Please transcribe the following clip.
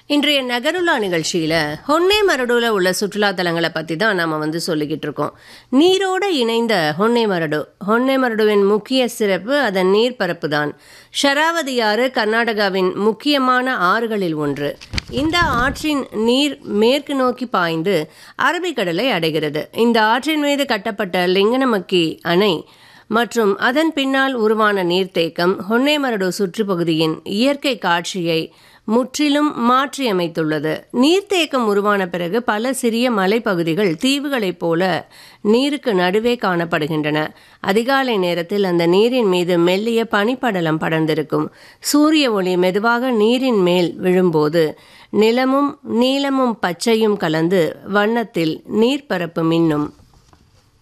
இன்றைய நகருலா நிகழ்ச்சியில் ஹொன்னே மரடுல உள்ள சுற்றுலா தலங்களை பற்றி தான் நாம் வந்து சொல்லிக்கிட்டு இருக்கோம் நீரோடு இணைந்த ஹொன்னே மரடு ஹொன்னே மரடுவின் முக்கிய சிறப்பு அதன் நீர்ப்பரப்பு தான் ஷராவதி ஆறு கர்நாடகாவின் முக்கியமான ஆறுகளில் ஒன்று இந்த ஆற்றின் நீர் மேற்கு நோக்கி பாய்ந்து அரபிக்கடலை அடைகிறது இந்த ஆற்றின் மீது கட்டப்பட்ட லிங்கனமக்கி அணை மற்றும் அதன் பின்னால் உருவான நீர்த்தேக்கம் ஹொன்னேமரடு சுற்றுப்பகுதியின் இயற்கை காட்சியை முற்றிலும் மாற்றியமைத்துள்ளது நீர்த்தேக்கம் உருவான பிறகு பல சிறிய மலைப்பகுதிகள் தீவுகளைப் போல நீருக்கு நடுவே காணப்படுகின்றன அதிகாலை நேரத்தில் அந்த நீரின் மீது மெல்லிய பனிப்படலம் படர்ந்திருக்கும் சூரிய ஒளி மெதுவாக நீரின் மேல் விழும்போது நிலமும் நீலமும் பச்சையும் கலந்து வண்ணத்தில் நீர்ப்பரப்பு மின்னும்